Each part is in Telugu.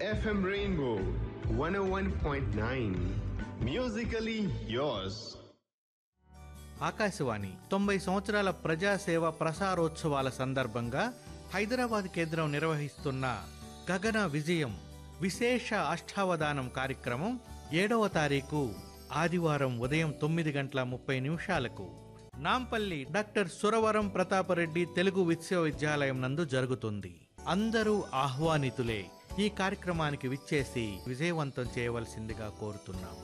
FM Rainbow 101.9. Musically yours. Akashvani తొంభై సంవత్సరాల ప్రజాసేవ ప్రసారోత్సవాల సందర్భంగా హైదరాబాద్ కేంద్రం నిర్వహిస్తున్న గగన విజయం విశేష అష్టావధానం కార్యక్రమం ఏడవ తారీఖు ఆదివారం ఉదయం తొమ్మిది గంటల ముప్పై నిమిషాలకు నాంపల్లి డాక్టర్ సురవరం ప్రతాపరెడ్డి తెలుగు విశ్వవిద్యాలయం నందు జరుగుతుంది అందరూ ఆహ్వానితులే ఈ కార్యక్రమానికి విచ్చేసి విజయవంతం చేయవలసిందిగా కోరుతున్నాం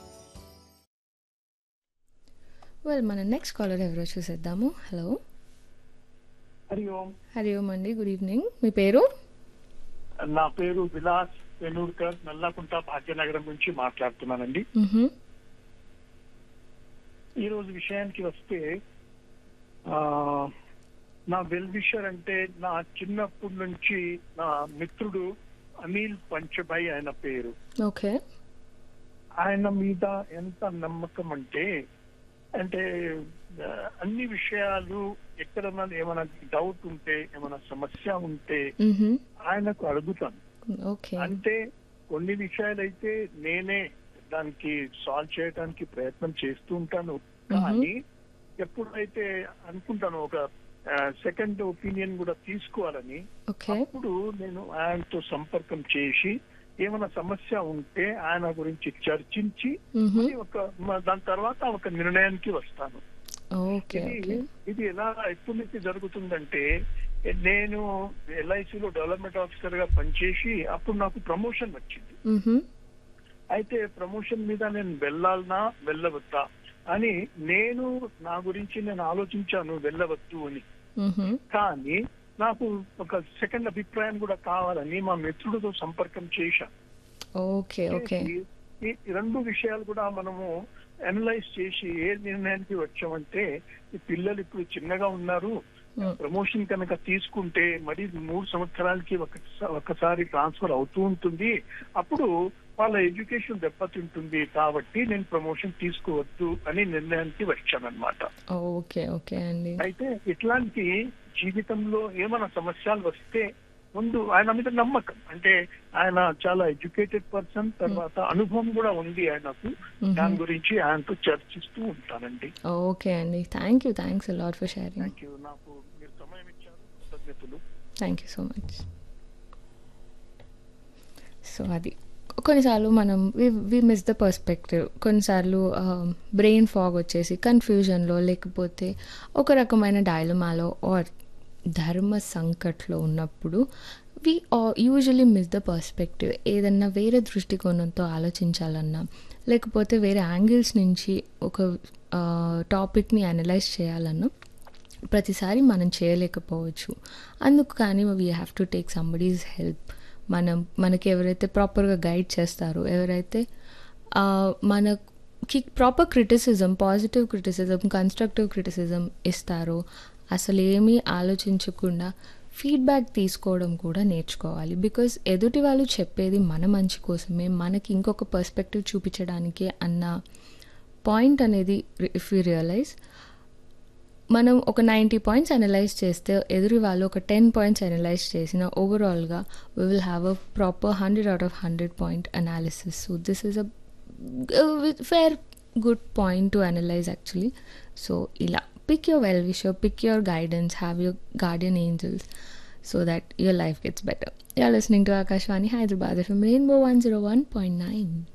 వెల్ మన నెక్స్ట్ కాలర్ ఎవరో చూసేద్దాము హలో హరి ఓం హరి ఓం అండి గుడ్ ఈవినింగ్ మీ పేరు నా పేరు విలాస్ పెనూర్కర్ నల్లకుంట భాగ్యనగరం నుంచి మాట్లాడుతున్నానండి మ్హూ. ఈ రోజు విషయానికి వస్తే ఆ నా వెల్ విషర్ అంటే నా చిన్నప్పటి నుంచి నా మిత్రుడు అనిల్ పంచభాయ్ ఆయన పేరు ఓకే ఆయన మీద ఎంత నమ్మకం అంటే అంటే ఆ, అన్ని విషయాలు ఎక్కడన్నా ఏమైనా డౌట్ ఉంటే ఏమైనా సమస్య ఉంటే మ్హూ. ఆయనకు అడుగుతాను ఓకే అంటే కొన్ని విషయాలైతే నేనే దానికి సాల్వ్ చేయడానికి ప్రయత్నం చేస్తూ ఉంటాను కానీ ఎప్పుడైతే అనుకుంటాను ఒక సెకండ్ ఒపీనియన్ కూడా తీసుకోవాలని ఓకే అప్పుడు నేను ఆయనతో సంపర్కం చేసి ఏమైనా సమస్య ఉంటే ఆయన గురించి చర్చించి మ్హూ. మరి ఒక మ- దాని తర్వాత ఒక నిర్ణయానికి వస్తాను ఓకే ఇది ఓకే ఇది ఎలా ఎప్పటి నుంచి జరుగుతుందంటే నేను ఎల్ఐసిలో డెవలప్మెంట్ ఆఫీసర్ గా పనిచేసి అప్పుడు నాకు ప్రమోషన్ వచ్చింది మ్హూ. అయితే ప్రమోషన్ మీద నేను వెళ్ళాలనా వెళ్ళవద్దా అని నేను నా గురించి నేను ఆలోచించాను వెళ్ళవద్దు అని మ్హూ. కానీ నాకు ఒక సెకండ్ అభిప్రాయం కూడా కావాలని మా మిత్రుడితో సంపర్కం చేశాను ఓకే ఓకే చేసి ఈ ఈ రెండు విషయాలు కూడా మనము అనలైజ్ చేసి ఏ నిర్ణయానికి వచ్చామంటే ఈ పిల్లలు ఇప్పుడు చిన్నగా ఉన్నారు మ్. ప్రమోషన్ కనుక తీసుకుంటే మరి మూడు సంవత్సరాలకి ఒక ఒకసారి ట్రాన్స్ఫర్ అవుతూ ఉంటుంది అప్పుడు వాళ్ళ ఎడ్యుకేషన్ దెబ్బతింటుంది కాబట్టి నేను ప్రమోషన్ తీసుకోవద్దు అని నిర్ణయానికి వచ్చానన్నమాట ఓకే ఓకే అండి అయితే ఇట్లాంటి జీవితంలో ఏమైనా సమస్యలు వస్తే ముందు ఆయన మీద నమ్మకం అంటే ఆయన చాలా ఎడ్యుకేటెడ్ పర్సన్ తర్వాత అనుభవం కూడా ఉంది ఆయనకు దాని గురించి ఆయనతో చర్చిస్తూ ఉంటానండి ఓకే అండి thank you thanks a lot for sharing thank you నాకు మీరు సమయం ఇచ్చారు కృతజ్ఞతలు thank you so much so అది కొన్నిసార్లు మనం we we miss the perspective కొన్నిసార్లు బ్రెయిన్ ఫాగ్ వచ్చేసి కన్ఫ్యూజన్లో లేకపోతే ఒక రకమైన డైలమాలో ఆర్ ధర్మ సంకట్లో ఉన్నప్పుడు we usually miss the perspective ఏదన్నా వేరే దృష్టికోణంతో ఆలోచించాలన్నా లేకపోతే వేరే యాంగిల్స్ నుంచి ఒక టాపిక్ని అనలైజ్ చేయాలన్నా ప్రతిసారి మనం చేయలేకపోవచ్చు అందుకు కానీ we have to take somebody's help మనం మనకి ఎవరైతే ప్రాపర్గా గైడ్ చేస్తారో ఎవరైతే ఆ, మనకి proper criticism positive criticism constructive criticism ఇస్తారో అసలు ఏమీ ఆలోచించకుండా ఫీడ్బ్యాక్ తీసుకోవడం కూడా నేర్చుకోవాలి బికాజ్ ఎదుటి వాళ్ళు చెప్పేది మన మంచి కోసమే మనకి ఇంకొక పర్స్పెక్టివ్ చూపించడానికే అన్న పాయింట్ అనేది ఇఫ్ యూ రియలైజ్ మనం ఒక నైంటీ పాయింట్స్ అనలైజ్ చేస్తే ఎదురు వాళ్ళు ఒక టెన్ పాయింట్స్ అనలైజ్ చేసిన ఓవరాల్గా we will have a proper hundred out of hundred point analysis so this is a fair good point to analyse actually so ఇలా pick your well wisher pick your guidance have your guardian angels so that your life gets better you're listening to Akashvani Hyderabad FM rainbow one zero one point nine